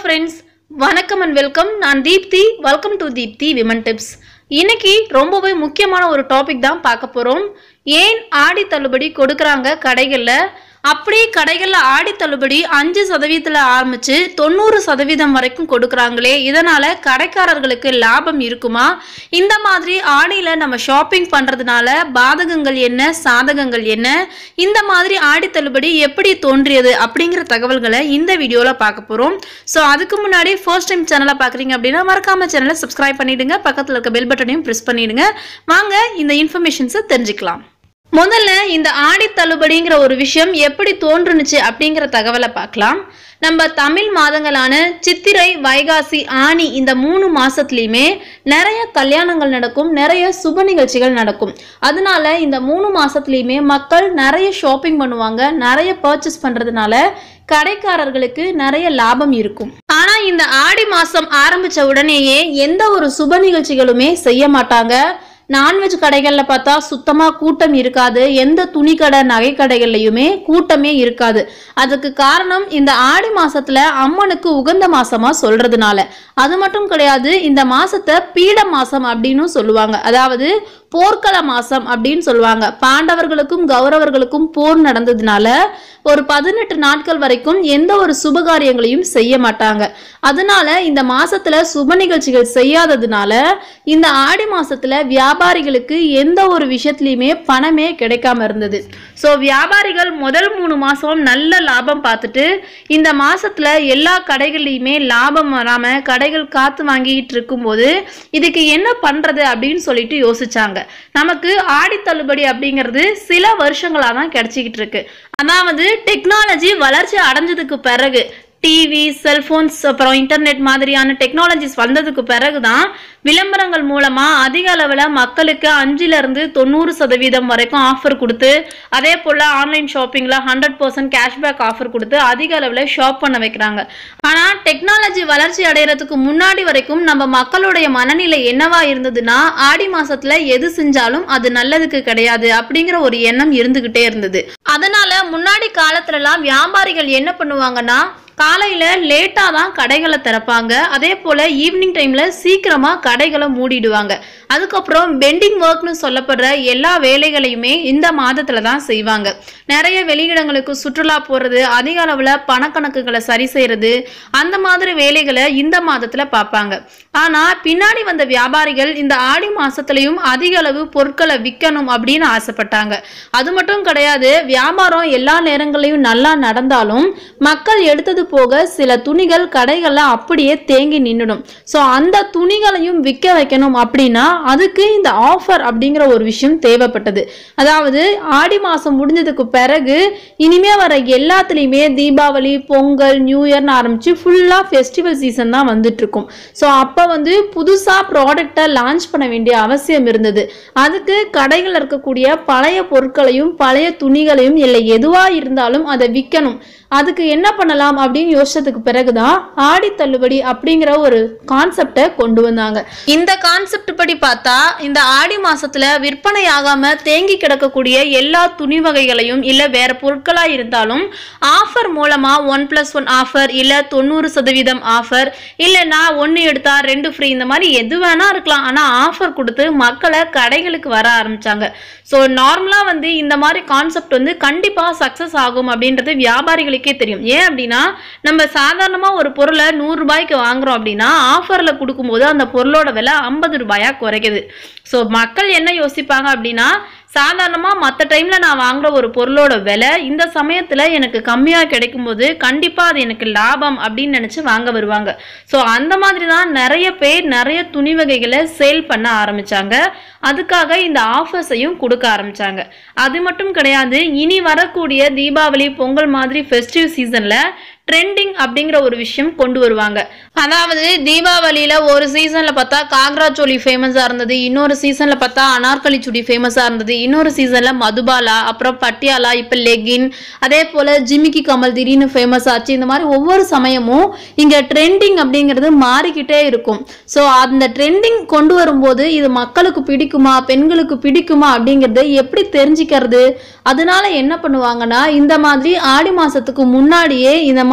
friends வணக்கம் and welcome நான் Deepthi welcome to Deepthi women tips இன்னைக்கு ரொம்பவே முக்கியமான ஒரு டாபிக் தான் பார்க்க போகிறோம் ஏன் ஆடி தள்ளுபடி கொடுக்குறாங்க கடைகளில் அப்படி கடைகளில் ஆடி தள்ளுபடி அஞ்சு சதவீதத்தில் ஆரம்பித்து தொண்ணூறு சதவீதம் வரைக்கும் கொடுக்குறாங்களே இதனால் கடைக்காரர்களுக்கு லாபம் இருக்குமா இந்த மாதிரி ஆடியில் நம்ம ஷாப்பிங் பண்ணுறதுனால பாதகங்கள் என்ன சாதகங்கள் என்ன இந்த மாதிரி ஆடி தள்ளுபடி எப்படி தோன்றியது அப்படிங்கிற தகவல்களை இந்த வீடியோவில் பார்க்க போகிறோம் ஸோ அதுக்கு முன்னாடி ஃபர்ஸ்ட் டைம் சேனலை பார்க்குறீங்க அப்படின்னா மறக்காம சேனலை சப்ஸ்கிரைப் பண்ணிடுங்க பக்கத்தில் இருக்க பெல் பட்டனையும் ப்ரெஸ் பண்ணிடுங்க வாங்க இந்த இன்ஃபர்மேஷன்ஸை தெரிஞ்சுக்கலாம் முதல்ல இந்த ஆடி தள்ளுபடிங்கிற ஒரு விஷயம் எப்படி தோன்றுனுச்சு அப்படிங்கிற தகவலை பார்க்கலாம் நம்ம தமிழ் மாதங்களான சித்திரை வைகாசி ஆனி இந்த மூணு மாசத்துலயுமே நிறைய கல்யாணங்கள் நடக்கும் நிறைய சுப நிகழ்ச்சிகள் நடக்கும் அதனால இந்த மூணு மாசத்துலயுமே மக்கள் நிறைய ஷாப்பிங் பண்ணுவாங்க நிறைய பர்ச்சேஸ் பண்றதுனால கடைக்காரர்களுக்கு நிறைய லாபம் இருக்கும் ஆனா இந்த ஆடி மாசம் ஆரம்பிச்ச உடனேயே எந்த ஒரு சுப நிகழ்ச்சிகளுமே செய்ய மாட்டாங்க நான்வெஜ் கடைகளில் பார்த்தா சுத்தமாக கூட்டம் இருக்காது எந்த துணி கடை நகை கடைகள்லையுமே கூட்டமே இருக்காது அதுக்கு காரணம் இந்த ஆடி மாசத்துல அம்மனுக்கு உகந்த மாசமா சொல்றதுனால அது மட்டும் கிடையாது இந்த மாசத்தை பீட மாசம் அப்படின்னு சொல்லுவாங்க அதாவது போர்க்கள மாசம் அப்படின்னு சொல்லுவாங்க பாண்டவர்களுக்கும் கௌரவர்களுக்கும் போர் நடந்ததுனால ஒரு பதினெட்டு நாட்கள் வரைக்கும் எந்த ஒரு சுபகாரியங்களையும் செய்ய மாட்டாங்க அதனால இந்த மாசத்துல சுப நிகழ்ச்சிகள் செய்யாததுனால இந்த ஆடி மாசத்துல வியாபாரிகளுக்கு எந்த ஒரு விஷயத்துலையுமே பணமே கிடைக்காம இருந்தது ஸோ வியாபாரிகள் முதல் மூணு மாசம் நல்ல லாபம் பார்த்துட்டு இந்த மாசத்துல எல்லா கடைகள்லையுமே லாபம் வராம கடைகள் காத்து வாங்கிட்டு இருக்கும்போது இதுக்கு என்ன பண்றது அப்படின்னு சொல்லிட்டு யோசிச்சாங்க நமக்கு ஆடி தள்ளுபடி அப்படிங்கிறது சில வருஷங்களா தான் கிடைச்சிக்கிட்டு இருக்கு அதாவது டெக்னாலஜி வளர்ச்சி அடைஞ்சதுக்கு பிறகு டிவி செல்போன்ஸ் அப்புறம் இன்டர்நெட் மாதிரியான டெக்னாலஜிஸ் வந்ததுக்கு பிறகு தான் விளம்பரங்கள் மூலமா அதிக அளவில் மக்களுக்கு அஞ்சுல இருந்து தொண்ணூறு சதவீதம் வரைக்கும் ஆஃபர் கொடுத்து அதே போல ஆன்லைன் ஷாப்பிங்ல ஹண்ட்ரட் பர்சன்ட் கேஷ்பேக் ஆஃபர் கொடுத்து அதிக அளவில் ஷாப் பண்ண வைக்கிறாங்க ஆனா டெக்னாலஜி வளர்ச்சி அடைகிறதுக்கு முன்னாடி வரைக்கும் நம்ம மக்களுடைய மனநிலை என்னவா இருந்ததுன்னா ஆடி மாசத்துல எது செஞ்சாலும் அது நல்லதுக்கு கிடையாது அப்படிங்கிற ஒரு எண்ணம் இருந்துகிட்டே இருந்தது அதனால முன்னாடி காலத்துலலாம் வியாபாரிகள் என்ன பண்ணுவாங்கன்னா காலையில லேட்டா தான் கடைகளை திறப்பாங்க அதே போல ஈவினிங் டைம்ல சீக்கிரமா கடைகளை மூடிடுவாங்க அதுக்கப்புறம் பெண்டிங் ஒர்க்னு சொல்லப்படுற எல்லா வேலைகளையுமே இந்த மாதத்துல தான் செய்வாங்க நிறைய வெளியிடங்களுக்கு சுற்றுலா போறது அதிக அளவுல பணக்கணக்குகளை சரி செய்யறது அந்த மாதிரி வேலைகளை இந்த மாதத்துல பார்ப்பாங்க ஆனா பின்னாடி வந்த வியாபாரிகள் இந்த ஆடி மாசத்துலயும் அதிக அளவு பொருட்களை விற்கணும் அப்படின்னு ஆசைப்பட்டாங்க அது மட்டும் கிடையாது வியாபாரம் எல்லா நேரங்களையும் நல்லா நடந்தாலும் மக்கள் எடுத்தது போக சில துணிகள் கடைகள்ல அப்படியே தேங்கி நின்றுடும் ஸோ அந்த துணிகளையும் விற்க வைக்கணும் அப்படின்னா அதுக்கு இந்த ஆஃபர் அப்படிங்கிற ஒரு விஷயம் தேவைப்பட்டது அதாவது ஆடி மாதம் முடிஞ்சதுக்கு பிறகு இனிமே வர எல்லாத்துலேயுமே தீபாவளி பொங்கல் நியூ இயர்னு ஆரம்பிச்சு ஃபுல்லாக ஃபெஸ்டிவல் சீசன் தான் வந்துட்டு இருக்கும் ஸோ அப்போ வந்து புதுசாக ப்ராடக்டை லான்ச் பண்ண வேண்டிய அவசியம் இருந்தது அதுக்கு கடைகளில் இருக்கக்கூடிய பழைய பொருட்களையும் பழைய துணிகளையும் இல்லை எதுவாக இருந்தாலும் அதை விற்கணும் அதுக்கு என்ன பண்ணலாம் அப்படின்னு யோசிச்சதுக்கு பிறகுதான் ஆடி தள்ளுபடி அப்படிங்கிற ஒரு கான்செப்டை கொண்டு வந்தாங்க இந்த கான்செப்ட் படி பார்த்தா இந்த ஆடி மாசத்துல விற்பனை ஆகாம தேங்கி கிடக்கக்கூடிய எல்லா துணி வகைகளையும் இல்ல வேற பொருட்களா இருந்தாலும் ஆஃபர் மூலமா ஒன் பிளஸ் ஒன் ஆஃபர் இல்ல தொண்ணூறு சதவீதம் ஆஃபர் இல்லைன்னா ஒன்று எடுத்தா ரெண்டு ஃப்ரீ இந்த மாதிரி எது வேணா இருக்கலாம் ஆனா ஆஃபர் கொடுத்து மக்களை கடைகளுக்கு வர ஆரம்பிச்சாங்க ஸோ நார்மலா வந்து இந்த மாதிரி கான்செப்ட் வந்து கண்டிப்பா சக்சஸ் ஆகும் அப்படின்றது வியாபாரிகளுக்கே தெரியும் ஏன் அப்படின்னா நம்ம சாதாரணமா ஒரு பொருளை நூறு ரூபாய்க்கு வாங்குறோம் அப்படின்னா ஆஃபர்ல கொடுக்கும்போது அந்த பொருளோட விலை ஐம்பது ரூபாயா குறைக்குது ஸோ மக்கள் என்ன யோசிப்பாங்க அப்படின்னா சாதாரணமாக மற்ற டைமில் நான் வாங்குற ஒரு பொருளோட விலை இந்த சமயத்தில் எனக்கு கம்மியாக கிடைக்கும்போது கண்டிப்பாக அது எனக்கு லாபம் அப்படின்னு நினச்சி வாங்க வருவாங்க ஸோ அந்த மாதிரி தான் நிறைய பேர் நிறைய துணி வகைகளை சேல் பண்ண ஆரம்பித்தாங்க அதுக்காக இந்த ஆஃபர்ஸையும் கொடுக்க ஆரம்பித்தாங்க அது மட்டும் கிடையாது இனி வரக்கூடிய தீபாவளி பொங்கல் மாதிரி ஃபெஸ்டிவ் சீசனில் ட்ரெண்டிங் அப்படிங்கிற ஒரு விஷயம் கொண்டு வருவாங்க அதாவது தீபாவளியில ஒரு சீசன்ல பார்த்தா காக்ரா சோலி ஃபேமஸா இருந்தது இன்னொரு சீசன்ல பார்த்தா அனார்கலி சுடி ஃபேமஸா இருந்தது இன்னொரு சீசன்ல மதுபாலா அப்புறம் பட்டியாலா இப்ப லெகின் அதே போல ஜிமிக்கி கமல் திடீர்னு ஃபேமஸ் ஆச்சு இந்த மாதிரி ஒவ்வொரு சமயமும் இங்க ட்ரெண்டிங் அப்படிங்கிறது மாறிக்கிட்டே இருக்கும் ஸோ அந்த ட்ரெண்டிங் கொண்டு வரும்போது இது மக்களுக்கு பிடிக்குமா பெண்களுக்கு பிடிக்குமா அப்படிங்கறத எப்படி தெரிஞ்சுக்கிறது அதனால என்ன பண்ணுவாங்கன்னா இந்த மாதிரி ஆடி மாசத்துக்கு முன்னாடியே இந்த மாதிரி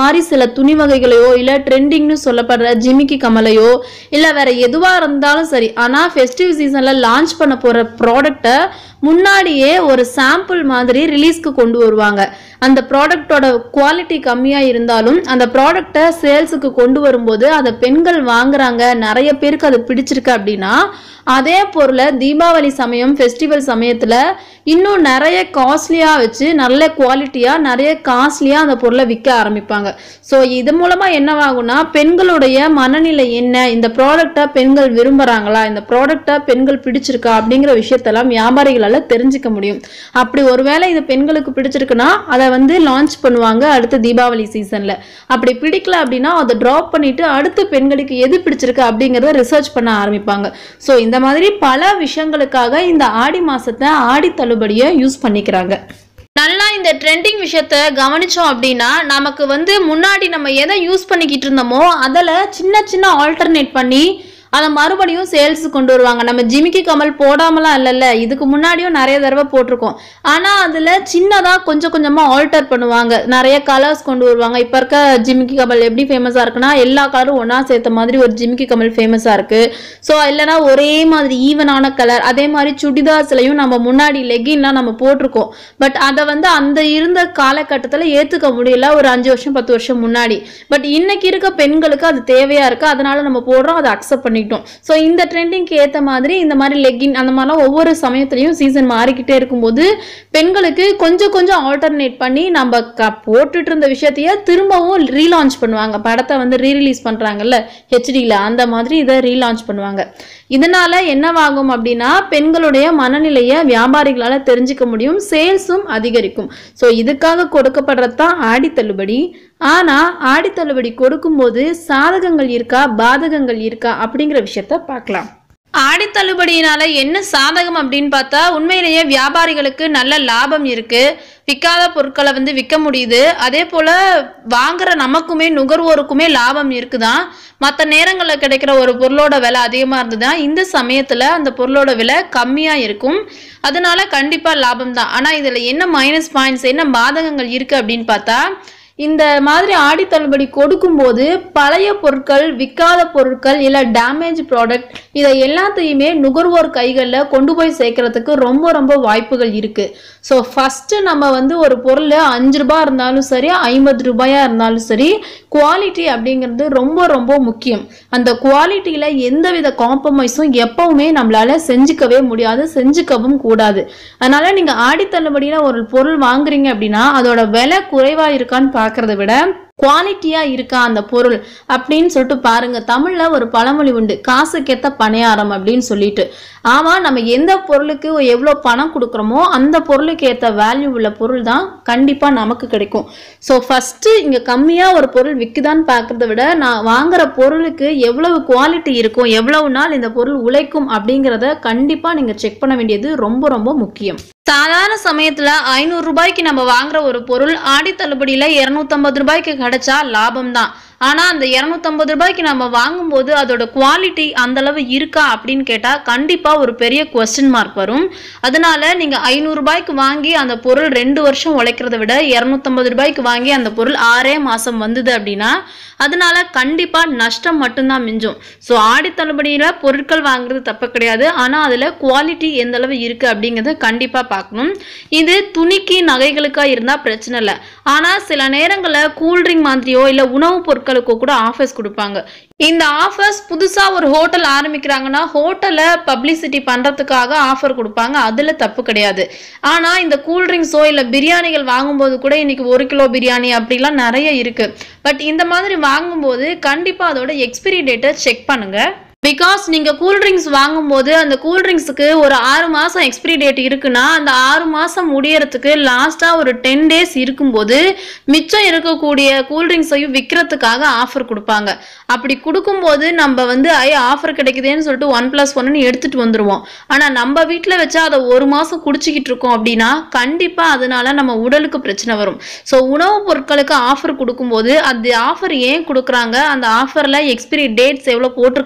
மாதிரி சில துணி வகைகளையோ இல்லை ட்ரெண்டிங்னு சொல்லப்படுற ஜிமிக்கி கமலையோ இல்லை வேற எதுவாக இருந்தாலும் சரி ஆனால் ஃபெஸ்டிவ் சீசனில் லான்ச் பண்ண போகிற ப்ராடக்டை முன்னாடியே ஒரு சாம்பிள் மாதிரி ரிலீஸ்க்கு கொண்டு வருவாங்க அந்த ப்ராடக்டோட குவாலிட்டி கம்மியாக இருந்தாலும் அந்த ப்ராடக்டை சேல்ஸுக்கு கொண்டு வரும்போது அதை பெண்கள் வாங்குறாங்க நிறைய பேருக்கு அது பிடிச்சிருக்கு அப்படின்னா அதே பொருளை தீபாவளி சமயம் ஃபெஸ்டிவல் சமயத்தில் இன்னும் நிறைய காஸ்ட்லியாக வச்சு நல்ல குவாலிட்டியாக நிறைய காஸ்ட்லியாக அந்த பொருளை விற்க ஆரம்பிப்பாங்க ஸோ இது மூலமாக என்னவாகும்னா பெண்களுடைய மனநிலை என்ன இந்த ப்ராடக்டை பெண்கள் விரும்புகிறாங்களா இந்த ப்ராடக்டை பெண்கள் பிடிச்சிருக்கா அப்படிங்கிற விஷயத்தெல்லாம் வியாபாரிகளால் தெரிஞ்சுக்க முடியும் அப்படி ஒருவேளை இது பெண்களுக்கு பிடிச்சிருக்குன்னா அதை வந்து லான்ச் பண்ணுவாங்க அடுத்த தீபாவளி சீசனில் அப்படி பிடிக்கல அப்படின்னா அதை ட்ராப் பண்ணிட்டு அடுத்து பெண்களுக்கு எது பிடிச்சிருக்கு அப்படிங்கிறத ரிசர்ச் பண்ண ஆரம்பிப்பாங்க ஸோ இந்த மாதிரி பல விஷயங்களுக்காக இந்த ஆடி மாசத்தை ஆடி தள்ளுபடியை யூஸ் பண்ணிக்கிறாங்க நல்லா இந்த ட்ரெண்டிங் விஷயத்த கவனிச்சோம் அப்படின்னா நமக்கு வந்து முன்னாடி நம்ம எதை யூஸ் பண்ணிக்கிட்டு இருந்தோமோ அதில் சின்ன சின்ன ஆல்டர்னேட் பண்ணி அதை மறுபடியும் சேல்ஸ் கொண்டு வருவாங்க நம்ம ஜிமிக்கி கமல் போடாமலாம் இல்லைல்ல இதுக்கு முன்னாடியும் நிறைய தடவை போட்டிருக்கோம் ஆனால் அதில் சின்னதாக கொஞ்சம் கொஞ்சமாக ஆல்டர் பண்ணுவாங்க நிறைய கலர்ஸ் கொண்டு வருவாங்க இப்போ இருக்க ஜிமிக்கி கமல் எப்படி ஃபேமஸாக இருக்குன்னா எல்லா கலரும் ஒன்றா சேர்த்த மாதிரி ஒரு ஜிமிக்கி கமல் ஃபேமஸாக இருக்குது ஸோ இல்லைனா ஒரே மாதிரி ஈவனான கலர் அதே மாதிரி சுடிதார்ஸ்லையும் நம்ம முன்னாடி லெகின்லாம் நம்ம போட்டிருக்கோம் பட் அதை வந்து அந்த இருந்த காலகட்டத்தில் ஏற்றுக்க முடியல ஒரு அஞ்சு வருஷம் பத்து வருஷம் முன்னாடி பட் இன்னைக்கு இருக்க பெண்களுக்கு அது தேவையாக இருக்குது அதனால நம்ம போடுறோம் அதை அக்செப்ட் பண்ணிட்டோம் ஸோ இந்த ட்ரெண்டிங்க்கு ஏற்ற மாதிரி இந்த மாதிரி லெகின் அந்த மாதிரிலாம் ஒவ்வொரு சமயத்துலையும் சீசன் மாறிக்கிட்டே இருக்கும்போது பெண்களுக்கு கொஞ்சம் கொஞ்சம் ஆல்டர்னேட் பண்ணி நம்ம க போட்டுட்டு இருந்த விஷயத்தையே திரும்பவும் ரீலான்ச் பண்ணுவாங்க படத்தை வந்து ரீரிலீஸ் பண்ணுறாங்கல்ல ஹெச்டியில் அந்த மாதிரி இதை ரீலான்ச் பண்ணுவாங்க இதனால என்னவாகும் அப்படின்னா பெண்களுடைய மனநிலையை வியாபாரிகளால் தெரிஞ்சுக்க முடியும் சேல்ஸும் அதிகரிக்கும் ஸோ இதுக்காக கொடுக்கப்படுறது தான் ஆடி தள்ளுபடி ஆனால் ஆடி தள்ளுபடி கொடுக்கும்போது சாதகங்கள் இருக்கா பாதகங்கள் இருக்கா அப்படிங்கிற விஷயத்த பார்க்கலாம் ஆடி தள்ளுபடியினால என்ன சாதகம் அப்படின்னு பார்த்தா உண்மையிலேயே வியாபாரிகளுக்கு நல்ல லாபம் இருக்கு விற்காத பொருட்களை வந்து விற்க முடியுது அதே போல வாங்குற நமக்குமே நுகர்வோருக்குமே லாபம் இருக்குதான் மற்ற நேரங்களில் கிடைக்கிற ஒரு பொருளோட விலை அதிகமாக இருந்ததுன்னா இந்த சமயத்தில் அந்த பொருளோட விலை கம்மியாக இருக்கும் அதனால கண்டிப்பாக லாபம் தான் ஆனால் இதில் என்ன மைனஸ் பாயிண்ட்ஸ் என்ன பாதகங்கள் இருக்குது அப்படின்னு பார்த்தா இந்த மாதிரி ஆடி தள்ளுபடி கொடுக்கும்போது பழைய பொருட்கள் விற்காத பொருட்கள் இல்லை டேமேஜ் ப்ராடக்ட் இதை எல்லாத்தையுமே நுகர்வோர் கைகளில் கொண்டு போய் சேர்க்கறதுக்கு ரொம்ப ரொம்ப வாய்ப்புகள் இருக்குது ஸோ ஃபஸ்ட்டு நம்ம வந்து ஒரு பொருள் அஞ்சு ரூபாய் இருந்தாலும் சரி ஐம்பது ரூபாயாக இருந்தாலும் சரி குவாலிட்டி அப்படிங்கிறது ரொம்ப ரொம்ப முக்கியம் அந்த குவாலிட்டியில் எந்தவித காம்ப்ரமைஸும் எப்பவுமே நம்மளால செஞ்சுக்கவே முடியாது செஞ்சுக்கவும் கூடாது அதனால நீங்கள் ஆடி தள்ளுபடியில் ஒரு பொருள் வாங்குறீங்க அப்படின்னா அதோட விலை குறைவாக இருக்கான்னு பார்க்கறத விட குவாலிட்டியா இருக்கா அந்த பொருள் அப்படின்னு சொல்லிட்டு பாருங்க தமிழ்ல ஒரு பழமொழி உண்டு காசுக்கேத்த பணியாரம் அப்படின்னு சொல்லிட்டு ஆமா நம்ம எந்த பொருளுக்கு எவ்வளோ பணம் கொடுக்குறோமோ அந்த பொருளுக்கு ஏற்ற வேல்யூ உள்ள பொருள் தான் கண்டிப்பா நமக்கு கிடைக்கும் ஸோ ஃபர்ஸ்ட் இங்க கம்மியா ஒரு பொருள் விற்குதான்னு பார்க்கறத விட நான் வாங்குற பொருளுக்கு எவ்வளவு குவாலிட்டி இருக்கும் எவ்வளவு நாள் இந்த பொருள் உழைக்கும் அப்படிங்கிறத கண்டிப்பா நீங்க செக் பண்ண வேண்டியது ரொம்ப ரொம்ப முக்கியம் சாதாரண சமயத்துல ஐநூறு ரூபாய்க்கு நம்ம வாங்குற ஒரு பொருள் ஆடி தள்ளுபடியில இருநூத்தம்பது ரூபாய்க்கு கிடைச்சா லாபம் தான் ஆனா அந்த இருநூத்தம்பது ரூபாய்க்கு நம்ம வாங்கும்போது அதோட குவாலிட்டி அந்த அளவு இருக்கா அப்படின்னு கேட்டா கண்டிப்பா ஒரு பெரிய கொஸ்டின் மார்க் வரும் அதனால நீங்க ஐநூறு ரூபாய்க்கு வாங்கி அந்த பொருள் ரெண்டு வருஷம் உழைக்கிறத விட இருநூத்தம்பது ரூபாய்க்கு வாங்கி அந்த பொருள் ஆறே மாசம் வந்தது அப்படின்னா அதனால கண்டிப்பா நஷ்டம் மட்டும்தான் மிஞ்சும் ஸோ ஆடி தள்ளுபடியில பொருட்கள் வாங்குறது தப்பு கிடையாது ஆனா அதுல குவாலிட்டி எந்த அளவு இருக்கு அப்படிங்கறத கண்டிப்பா பார்க்கணும் இது துணிக்கு நகைகளுக்கா இருந்தா பிரச்சனை இல்லை ஆனா சில நேரங்களில் கூல்ட்ரிங்க் மாதிரியோ இல்ல உணவுப் பொருட்களுக்கோ கூட ஆஃபர்ஸ் கொடுப்பாங்க இந்த ஆஃபர்ஸ் புதுசா ஒரு ஹோட்டல் ஆரம்பிக்கிறாங்கன்னா ஹோட்டலை பப்ளிசிட்டி பண்றதுக்காக ஆஃபர் கொடுப்பாங்க அதுல தப்பு கிடையாது ஆனா இந்த கூல்ட்ரிங்க்ஸோ இல்ல பிரியாணிகள் வாங்கும்போது கூட இன்னைக்கு ஒரு கிலோ பிரியாணி அப்படிலாம் நிறைய இருக்கு பட் இந்த மாதிரி வாங்கும்போது கண்டிப்பா அதோட எக்ஸ்பிரி டேட்டை செக் பண்ணுங்க பிகாஸ் நீங்கள் கூல்ட்ரிங்க்ஸ் வாங்கும்போது அந்த கூல்ட்ரிங்க்ஸுக்கு ஒரு ஆறு மாதம் எக்ஸ்பிரி டேட் இருக்குன்னா அந்த ஆறு மாதம் முடியறதுக்கு லாஸ்ட்டாக ஒரு டென் டேஸ் இருக்கும்போது மிச்சம் இருக்கக்கூடிய கூல்ட்ரிங்க்ஸையும் விற்கிறதுக்காக ஆஃபர் கொடுப்பாங்க அப்படி கொடுக்கும்போது நம்ம வந்து ஐ ஆஃபர் கிடைக்குதேன்னு சொல்லிட்டு ஒன் ப்ளஸ் ஒன்னு எடுத்துகிட்டு வந்துடுவோம் ஆனால் நம்ம வீட்டில் வச்சா அதை ஒரு மாதம் குடிச்சிக்கிட்டு இருக்கோம் அப்படின்னா கண்டிப்பாக அதனால நம்ம உடலுக்கு பிரச்சனை வரும் ஸோ உணவுப் பொருட்களுக்கு ஆஃபர் கொடுக்கும்போது அந்த ஆஃபர் ஏன் கொடுக்குறாங்க அந்த ஆஃபரில் எக்ஸ்பிரி டேட்ஸ் எவ்வளோ போட்டிருக்காங்க அப்படிங்கிற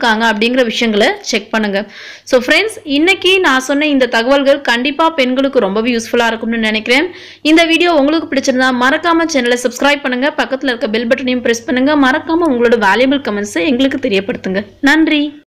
அப்படிங்கிற விஷயங்களை செக் பண்ணுங்க ஸோ ஃப்ரெண்ட்ஸ் இன்னைக்கு நான் சொன்ன இந்த தகவல்கள் கண்டிப்பாக பெண்களுக்கு ரொம்பவே யூஸ்ஃபுல்லாக இருக்கும்னு நினைக்கிறேன் இந்த வீடியோ உங்களுக்கு பிடிச்சிருந்தா மறக்காம சேனலை சப்ஸ்கிரைப் பண்ணுங்க பக்கத்தில் இருக்க பெல் பட்டனையும் ப்ரெஸ் பண்ணுங்க மறக்காம உங்களோட வேல்யூபிள் கமெண்ட்ஸை எங்களுக்கு தெரியப்படுத்துங்க நன்றி